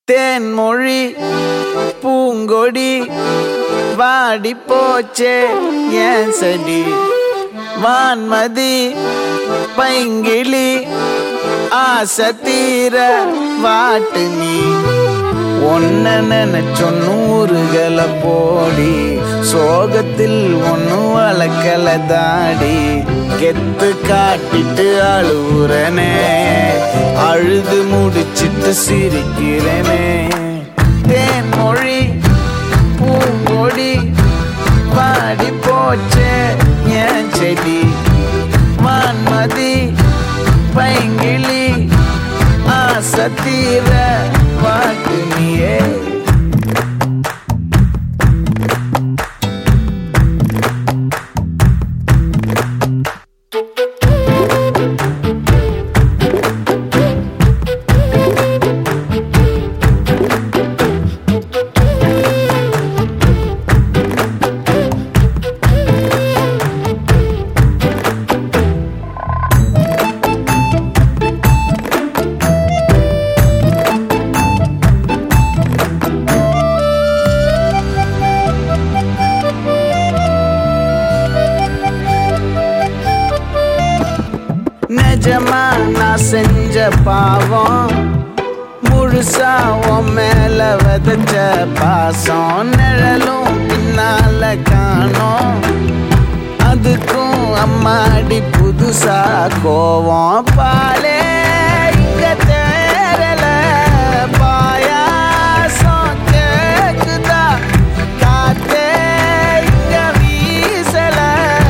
தேன்மொழி பூங்கொடி வாடி போச்சே ஏன் செடி வான்மதி பைங்கிளி ஆசை தீர வாட்டு நீ ஒன்ன நினைச்சொ நூறுகளை போடி சோகத்தில் ஒன்னு வளர்க்கல தாடி கெத்து காட்டிட்டு அழுவுறனே அழுது முடிச்சிட்டு சிரிக்கிறேனே தேன்மொழி பூங்கொடி பாடி போச்சே என் செடி வான்மதி பைங்கிளி ஆசை தீர வாட்டு நீயே நிஜமா நான் செஞ்ச பாவம் முழுசா உன் மேல விதைச்ச பாசம் நிழலும் பின்னால காணோம் அதுக்கும் அம்மாடி புதுசா கோவம் பாலே இங்க தேரல பாயாசம் கேக்குதா காத்தே இங்க வீசல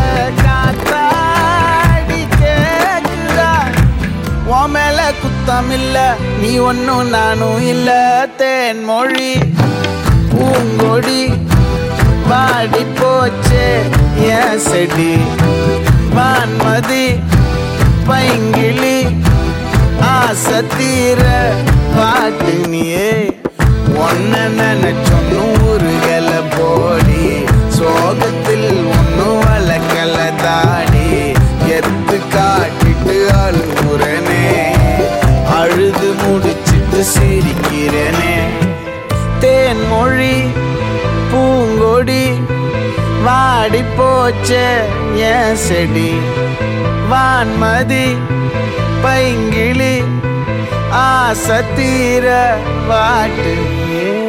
காத்தாடி கேக்குதா உன் மேல குத்தம் இல்ல நீ ஒன்னும் நானும் இல்ல தேன்மொழி பூங்கொடி வாடி போச்சே என் செடி வான்மதி பைங்கிளி ஆசை தீர பாட்டு நீயே ஒன்ன நினைச்சொ நூறுகளை போடி சோகத்தில் ஒன்னும் வளர்க்கல தாடி எத்து காட்டிட்டு அழுகுறனே அழுது முடிச்சிட்டு சிரிக்கிறனே தேன்மொழி பூங்கொடி வாடி போச்சே என் செடி வான்மதி பைங்கிளி ஆசை தீர வாட்டு நீயே